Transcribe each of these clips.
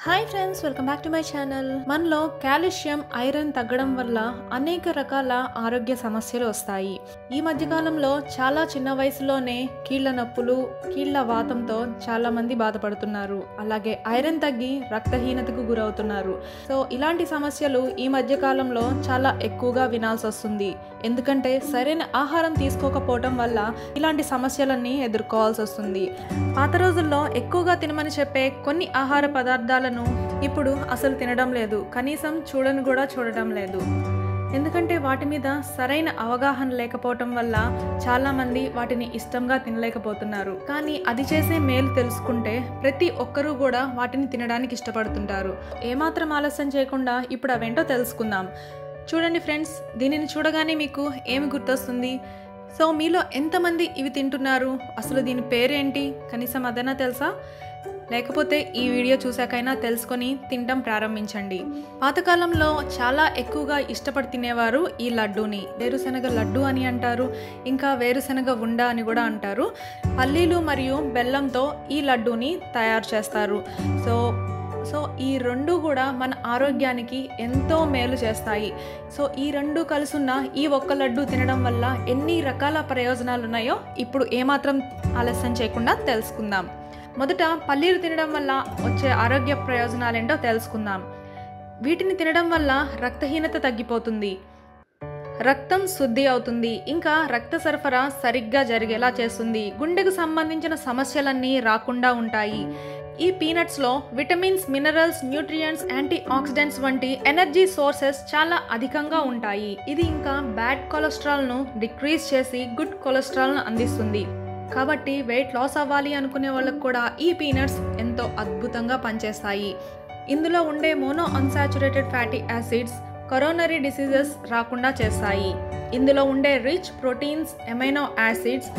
hi friends welcome back to my channel మనలో calcium iron తగ్గడం వల్ల అనేక రకాల ఆరోగ్య సమస్యలు వస్తాయి ఈ మధ్యకాలంలో చాలా చిన్న వయసులోనే కీళ్ళ నొప్పులు కీళ్ళ వాతంతో చాలా మంది బాధపడుతున్నారు అలాగే ఐరన్ తగ్గి రక్తహీనతకు గురవుతున్నారు సో ఇలాంటి సమస్యలు ఈ మధ్య కాలంలో చాలా ఎక్కువగా వినాల్సి వస్తుంది ఎందుకంటే సరైన ఆహారం తీసుకోకపోవటం వల్ల ఇలాంటి సమస్యలన్నీ ఎదుర్కోవాల్సి వస్తుంది పాత రోజుల్లో ఎక్కువగా తినమని చెప్పే కొన్ని ఆహార పదార్థాలను ఇప్పుడు అసలు తినడం లేదు కనీసం చూడని కూడా చూడటం లేదు ఎందుకంటే వాటి మీద సరైన అవగాహన లేకపోవటం వల్ల చాలామంది వాటిని ఇష్టంగా తినలేకపోతున్నారు కానీ అది చేసే మేలు తెలుసుకుంటే ప్రతి ఒక్కరూ కూడా వాటిని తినడానికి ఇష్టపడుతుంటారు ఏమాత్రం ఆలస్యం చేయకుండా ఇప్పుడు అవేంటో తెలుసుకుందాం చూడండి ఫ్రెండ్స్ దీనిని చూడగానే మీకు ఏమి గుర్తొస్తుంది సో మీలో ఎంతమంది ఇవి తింటున్నారు అసలు దీని పేరేంటి కనీసం అదైనా తెలుసా లేకపోతే ఈ వీడియో చూశాకైనా తెలుసుకొని తినడం ప్రారంభించండి పాతకాలంలో చాలా ఎక్కువగా ఇష్టపడి తినేవారు ఈ లడ్డూని వేరుశనగ లడ్డు అని అంటారు ఇంకా వేరుశనగ ఉండ అని కూడా అంటారు పల్లీలు మరియు బెల్లంతో ఈ లడ్డూని తయారు చేస్తారు సో సో ఈ రెండు కూడా మన ఆరోగ్యానికి ఎంతో మేలు చేస్తాయి సో ఈ రెండు కలుసున్న ఈ ఒక్క లడ్డు తినడం వల్ల ఎన్ని రకాల ప్రయోజనాలు ఉన్నాయో ఇప్పుడు ఏమాత్రం ఆలస్యం చేయకుండా తెలుసుకుందాం మొదట పల్లీలు తినడం వల్ల వచ్చే ఆరోగ్య ప్రయోజనాలేంటో తెలుసుకుందాం వీటిని తినడం వల్ల రక్తహీనత తగ్గిపోతుంది రక్తం శుద్ధి అవుతుంది ఇంకా రక్త సరఫరా సరిగ్గా జరిగేలా చేస్తుంది గుండెకు సంబంధించిన సమస్యలన్నీ రాకుండా ఉంటాయి ఈ పీనట్స్లో vitamins minerals nutrients antioxidants వంటి ఎనర్జీ సోర్సెస్ చాలా అధికంగా ఉంటాయి ఇది ఇంకా బ్యాడ్ కొలెస్ట్రాల్ను డిక్రీజ్ చేసి గుడ్ కొలెస్ట్రాల్ను అందిస్తుంది కాబట్టి వెయిట్ లాస్ అవ్వాలి అనుకునే వాళ్ళకు కూడా ఈ పీనట్స్ ఎంతో అద్భుతంగా పనిచేస్తాయి ఇందులో ఉండే monounsaturated fatty acids coronary diseases రాకుండా చేస్తాయి ఇందులో ఉండే రిచ్ ప్రోటీన్స్ ఎమైనో యాసిడ్స్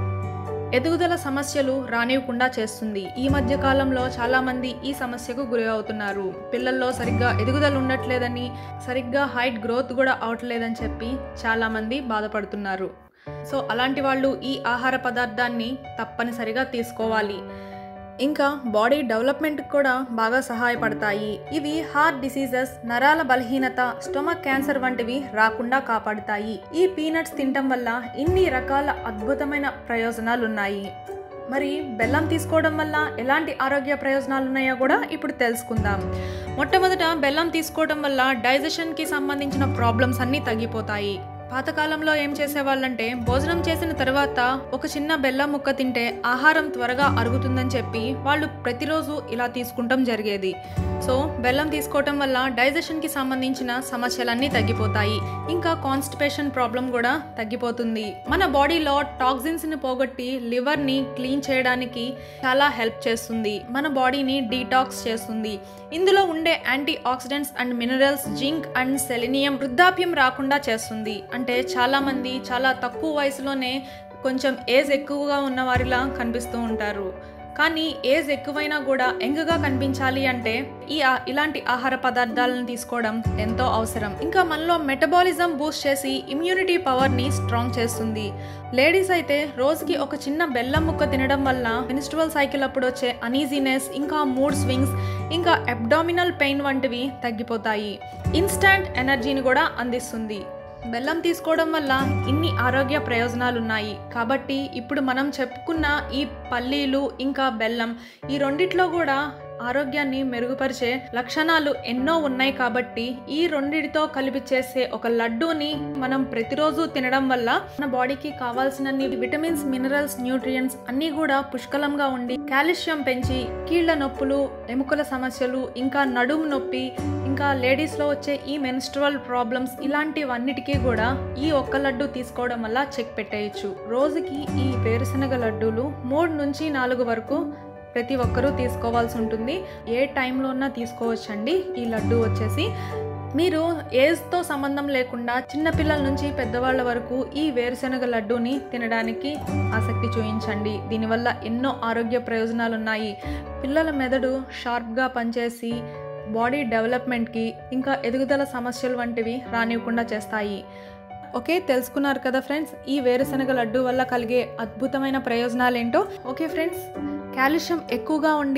ఎదుగుదల సమస్యలు రానివ్వకుండా చేస్తుంది ఈ మధ్య కాలంలో చాలా మంది ఈ సమస్యకు గురి అవుతున్నారు పిల్లల్లో సరిగ్గా ఎదుగుదల ఉండట్లేదని సరిగ్గా హైట్ గ్రోత్ కూడా అవట్లేదని చెప్పి చాలా మంది బాధపడుతున్నారు సో అలాంటి వాళ్ళు ఈ ఆహార పదార్థాన్ని తప్పనిసరిగా తీసుకోవాలి ఇంకా బాడీ డెవలప్మెంట్ కూడా బాగా సహాయపడతాయి ఇవి హార్ట్ డిసీజెస్ నరాల బలహీనత స్టొమక్ క్యాన్సర్ వంటివి రాకుండా కాపాడుతాయి ఈ పీనట్స్ తినటం వల్ల ఇన్ని రకాల అద్భుతమైన ప్రయోజనాలు ఉన్నాయి మరి బెల్లం తీసుకోవడం వల్ల ఎలాంటి ఆరోగ్య ప్రయోజనాలు ఉన్నాయో కూడా ఇప్పుడు తెలుసుకుందాం మొట్టమొదట బెల్లం తీసుకోవడం వల్ల డైజెషన్కి సంబంధించిన ప్రాబ్లమ్స్ అన్నీ తగ్గిపోతాయి పాతకాలంలో ఏం చేసేవాళ్ళంటే భోజనం చేసిన తర్వాత ఒక చిన్న బెల్లం ముక్క తింటే ఆహారం త్వరగా అరుగుతుందని చెప్పి వాళ్ళు ప్రతిరోజు ఇలా తీసుకుంటాం జరిగేది సో బెల్లం తీసుకోవటం వల్ల డైజెషన్కి సంబంధించిన సమస్యలన్నీ తగ్గిపోతాయి ఇంకా కాన్స్టిపేషన్ ప్రాబ్లం కూడా తగ్గిపోతుంది మన బాడీలో టాక్సిన్స్ని పోగొట్టి లివర్ని క్లీన్ చేయడానికి చాలా హెల్ప్ చేస్తుంది మన బాడీని డీటాక్స్ చేస్తుంది ఇందులో ఉండే antioxidants and minerals zinc and selenium వృద్ధాప్యం రాకుండా చేస్తుంది అంటే చాలామంది చాలా తక్కువ వయసులోనే కొంచెం ఏజ్ ఎక్కువగా ఉన్న వారిలా కనిపిస్తూ ఉంటారు కానీ ఏజ్ ఎక్కువైనా కూడా యంగ్గా కనిపించాలి అంటే ఈ ఇలాంటి ఆహార పదార్థాలను తీసుకోవడం ఎంతో అవసరం ఇంకా మనలో మెటబాలిజం బూస్ట్ చేసి ఇమ్యూనిటీ పవర్ని స్ట్రాంగ్ చేస్తుంది లేడీస్ అయితే రోజుకి ఒక చిన్న బెల్లం ముక్క తినడం వల్ల మెనిస్ట్రువల్ సైకిల్ అప్పుడు వచ్చే అనీజీనెస్ ఇంకా మూడ్ స్వింగ్స్ ఇంకా అబ్డామినల్ పెయిన్ వంటివి తగ్గిపోతాయి ఇన్స్టాంట్ ఎనర్జీని కూడా అందిస్తుంది బెల్లం తీసుకోవడం వల్ల ఇన్ని ఆరోగ్య ప్రయోజనాలు ఉన్నాయి కాబట్టి ఇప్పుడు మనం చెప్పుకున్న ఈ పల్లీలు ఇంకా బెల్లం ఈ రెండిట్లో కూడా ఆరోగ్యాన్ని మెరుగుపరిచే లక్షణాలు ఎన్నో ఉన్నాయి కాబట్టి ఈ రెండిటితో కలిపి చేసే ఒక లడ్డూని మనం ప్రతిరోజు తినడం వల్ల మన బాడీకి కావాల్సినన్ని విటమిన్స్ మినరల్స్ న్యూట్రియంట్స్ అన్నీ కూడా పుష్కలంగా ఉండి కాల్షియం పెంచి కీళ్ల నొప్పులు ఎముకల సమస్యలు ఇంకా నడుము నొప్పి ఇంకా లేడీస్లో వచ్చే ఈ మెన్స్ట్రువల్ ప్రాబ్లమ్స్ ఇలాంటివన్నిటికీ కూడా ఈ ఒక్క లడ్డు తీసుకోవడం వల్ల చెక్ పెట్టేయచ్చు రోజుకి ఈ వేరుశనగ లడ్డూలు మూడు నుంచి నాలుగు వరకు ప్రతి ఒక్కరూ తీసుకోవాల్సి ఉంటుంది ఏ టైంలో ఉన్నా తీసుకోవచ్చండి ఈ లడ్డు వచ్చేసి మీరు ఏజ్తో సంబంధం లేకుండా చిన్నపిల్లల నుంచి పెద్దవాళ్ళ వరకు ఈ వేరుశనగ లడ్డూని తినడానికి ఆసక్తి చూపించండి దీనివల్ల ఎన్నో ఆరోగ్య ప్రయోజనాలు ఉన్నాయి పిల్లల మెదడు షార్ప్గా పనిచేసి బాడీ డెవలప్మెంట్కి ఇంకా ఎదుగుదల సమస్యలు వంటివి రానివ్వకుండా చేస్తాయి ఓకే తెలుసుకున్నారు కదా ఫ్రెండ్స్ ఈ వేరుశనగ లడ్డు వల్ల కలిగే అద్భుతమైన ప్రయోజనాలు ఏంటో ఓకే ఫ్రెండ్స్ కాల్షియం ఎక్కువగా ఉండి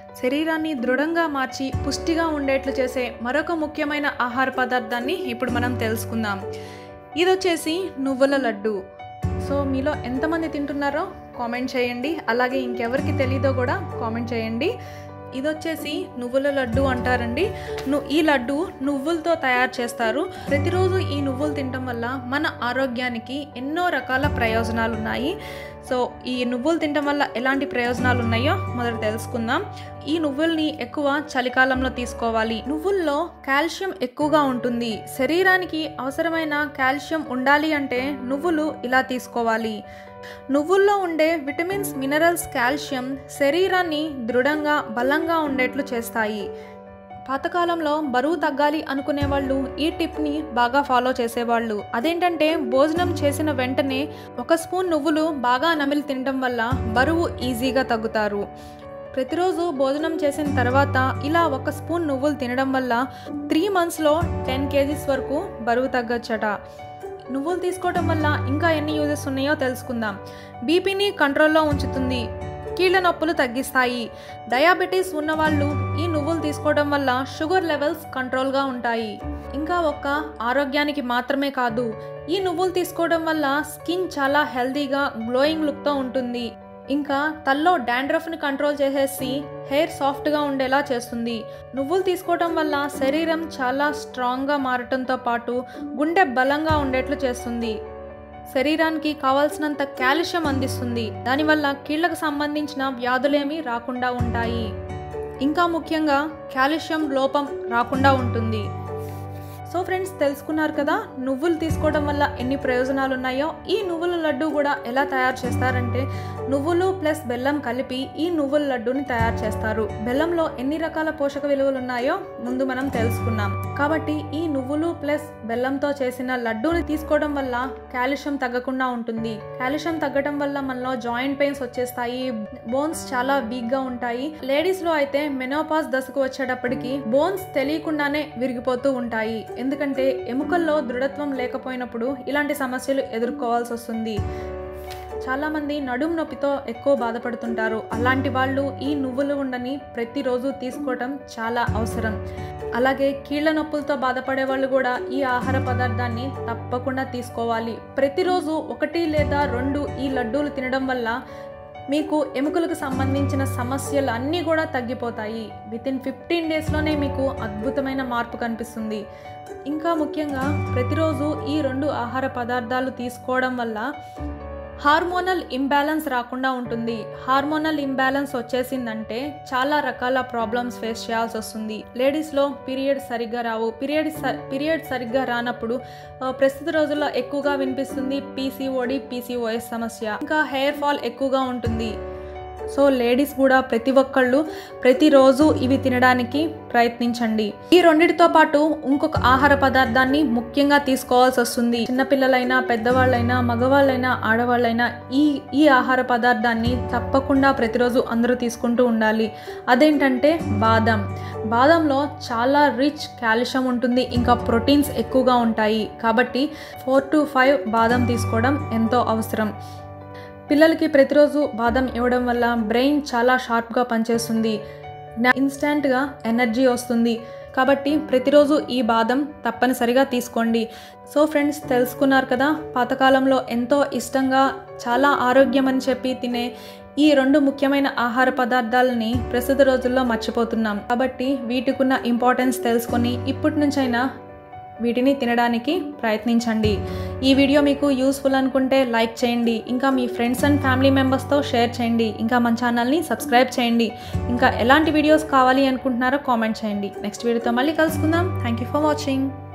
శరీరాన్ని దృఢంగా మార్చి పుష్టిగా ఉండేట్లు చేసే మరొక ముఖ్యమైన ఆహార పదార్థాన్ని ఇప్పుడు మనం తెలుసుకుందాం ఇది వచ్చేసి నువ్వుల లడ్డు సో మీలో ఎంతమంది తింటున్నారో కామెంట్ చేయండి అలాగే ఇంకెవరికి తెలీదో కూడా కామెంట్ చేయండి ఇది వచ్చేసి నువ్వుల లడ్డు అంటారండి ను ఈ లడ్డు నువ్వులతో తయారు చేస్తారు ప్రతిరోజు ఈ నువ్వులు తినడం వల్ల మన ఆరోగ్యానికి ఎన్నో రకాల ప్రయోజనాలు ఉన్నాయి సో ఈ నువ్వులు తినడం వల్ల ఎలాంటి ప్రయోజనాలు ఉన్నాయో మొదట తెలుసుకుందాం ఈ నువ్వుల్ని ఎక్కువ చలికాలంలో తీసుకోవాలి నువ్వుల్లో కాల్షియం ఎక్కువగా ఉంటుంది శరీరానికి అవసరమైన కాల్షియం ఉండాలి అంటే నువ్వులు ఇలా తీసుకోవాలి నువ్వుల్లో ఉండే విటమిన్స్ మినరల్స్ కాల్షియం శరీరాన్ని దృఢంగా బలంగా ఉండేట్లు చేస్తాయి పాతకాలంలో బరువు తగ్గాలి అనుకునే వాళ్ళు ఈ టిప్ని బాగా ఫాలో చేసేవాళ్ళు అదేంటంటే భోజనం చేసిన వెంటనే ఒక స్పూన్ నువ్వులు బాగా నమిలి తినడం వల్ల బరువు ఈజీగా తగ్గుతారు ప్రతిరోజు భోజనం చేసిన తర్వాత ఇలా ఒక స్పూన్ నువ్వులు తినడం వల్ల త్రీ మంత్స్లో టెన్ కేజీస్ వరకు బరువు తగ్గచ్చట నువ్వులు తీసుకోవడం వల్ల ఇంకా ఎన్ని యూజెస్ ఉన్నాయో తెలుసుకుందాం బీపీని కంట్రోల్లో ఉంచుతుంది కీళ్ళ నొప్పులు తగ్గిస్తాయి డయాబెటీస్ ఉన్నవాళ్ళు ఈ నువ్వులు తీసుకోవడం వల్ల షుగర్ లెవెల్స్ కంట్రోల్గా ఉంటాయి ఇంకా ఒక్క ఆరోగ్యానికి మాత్రమే కాదు ఈ నువ్వులు తీసుకోవడం వల్ల స్కిన్ చాలా హెల్తీగా గ్లోయింగ్ లుక్తో ఉంటుంది ఇంకా తల్లో డాండ్రఫ్ని కంట్రోల్ చేసేసి హెయిర్ సాఫ్ట్గా ఉండేలా చేస్తుంది నువ్వులు తీసుకోవటం వల్ల శరీరం చాలా స్ట్రాంగ్గా మారటంతో పాటు గుండె బలంగా ఉండేట్లు చేస్తుంది శరీరానికి కావాల్సినంత కాల్షియం అందిస్తుంది దానివల్ల కీళ్లకు సంబంధించిన వ్యాధులేమీ రాకుండా ఉంటాయి ఇంకా ముఖ్యంగా కాల్షియం లోపం రాకుండా ఉంటుంది సో ఫ్రెండ్స్ తెలుసుకున్నారు కదా నువ్వులు తీసుకోవడం వల్ల ఎన్ని ప్రయోజనాలు ఉన్నాయో ఈ నువ్వుల లడ్డు కూడా ఎలా తయారు చేస్తారంటే నువ్వులు ప్లస్ బెల్లం కలిపి ఈ నువ్వుల లడ్డూని తయారు చేస్తారు బెల్లంలో ఎన్ని రకాల పోషక విలువలు ఉన్నాయో ముందు మనం తెలుసుకున్నాం కాబట్టి ఈ నువ్వులు ప్లస్ బెల్లంతో చేసిన లడ్డూని తీసుకోవడం వల్ల కాల్షియం తగ్గకుండా ఉంటుంది కాల్షియం తగ్గడం వల్ల మనలో జాయింట్ పెయిన్స్ వచ్చేస్తాయి బోన్స్ చాలా వీక్ గా ఉంటాయి లేడీస్ లో అయితే మెనోపాస్ దశకు వచ్చేటప్పటికి బోన్స్ తెలియకుండానే విరిగిపోతూ ఉంటాయి ఎందుకంటే ఎముకల్లో దృఢత్వం లేకపోయినప్పుడు ఇలాంటి సమస్యలు ఎదుర్కోవాల్సి వస్తుంది చాలామంది నడుము నొప్పితో ఎక్కువ బాధపడుతుంటారు అలాంటి వాళ్ళు ఈ నువ్వుల ఉండని ప్రతిరోజు తీసుకోవటం చాలా అవసరం అలాగే కీళ్ళ నొప్పులతో బాధపడే వాళ్ళు కూడా ఈ ఆహార పదార్థాన్ని తప్పకుండా తీసుకోవాలి ప్రతిరోజు ఒకటి లేదా రెండు ఈ లడ్డూలు తినడం వల్ల మీకు ఎముకలకు సంబంధించిన సమస్యలు అన్నీ కూడా తగ్గిపోతాయి విత్ ఇన్ ఫిఫ్టీన్ డేస్లోనే మీకు అద్భుతమైన మార్పు కనిపిస్తుంది ఇంకా ముఖ్యంగా ప్రతిరోజు ఈ రెండు ఆహార పదార్థాలు తీసుకోవడం వల్ల హార్మోనల్ ఇంబ్యాలెన్స్ రాకుండా ఉంటుంది హార్మోనల్ ఇంబ్యాలెన్స్ వచ్చేసిందంటే చాలా రకాల ప్రాబ్లమ్స్ ఫేస్ చేయాల్సి వస్తుంది లేడీస్లో పీరియడ్ సరిగ్గా రావు పీరియడ్ పీరియడ్ సరిగ్గా రానప్పుడు ప్రస్తుత రోజుల్లో ఎక్కువగా వినిపిస్తుంది పీసీఓడి పీసీఓఎస్ సమస్య ఇంకా హెయిర్ ఫాల్ ఎక్కువగా ఉంటుంది సో లేడీస్ కూడా ప్రతి ఒక్కళ్ళు ప్రతిరోజు ఇవి తినడానికి ప్రయత్నించండి ఈ రెండిటితో పాటు ఇంకొక ఆహార పదార్థాన్ని ముఖ్యంగా తీసుకోవాల్సి వస్తుంది చిన్నపిల్లలైనా పెద్దవాళ్ళైనా మగవాళ్ళైనా ఆడవాళ్ళైనా ఈ ఈ ఆహార పదార్థాన్ని తప్పకుండా ప్రతిరోజు అందరూ తీసుకుంటూ ఉండాలి అదేంటంటే బాదం బాదంలో చాలా రిచ్ కాల్షియం ఉంటుంది ఇంకా ప్రోటీన్స్ ఎక్కువగా ఉంటాయి కాబట్టి ఫోర్ టు ఫైవ్ బాదం తీసుకోవడం ఎంతో అవసరం పిల్లలకి ప్రతిరోజు బాదం ఇవ్వడం వల్ల బ్రెయిన్ చాలా షార్ప్గా పనిచేస్తుంది ఇన్స్టెంట్గా ఎనర్జీ వస్తుంది కాబట్టి ప్రతిరోజు ఈ బాదం తప్పనిసరిగా తీసుకోండి సో ఫ్రెండ్స్ తెలుసుకున్నారు కదా పాతకాలంలో ఎంతో ఇష్టంగా చాలా ఆరోగ్యం అని చెప్పి తినే ఈ రెండు ముఖ్యమైన ఆహార పదార్థాలని ప్రస్తుత రోజుల్లో మర్చిపోతున్నాం కాబట్టి వీటికున్న ఇంపార్టెన్స్ తెలుసుకొని ఇప్పటి నుంచైనా వీటిని తినడానికి ప్రయత్నించండి ఈ వీడియో మీకు యూస్ఫుల్ అనుకుంటే లైక్ చేయండి ఇంకా మీ ఫ్రెండ్స్ అండ్ ఫ్యామిలీ మెంబర్స్తో షేర్ చేయండి ఇంకా మన ఛానల్ని సబ్స్క్రైబ్ చేయండి ఇంకా ఎలాంటి వీడియోస్ కావాలి అనుకుంటున్నారో కామెంట్ చేయండి నెక్స్ట్ వీడియోతో మళ్ళీ కలుసుకుందాం థ్యాంక్ యూ ఫర్ వాచింగ్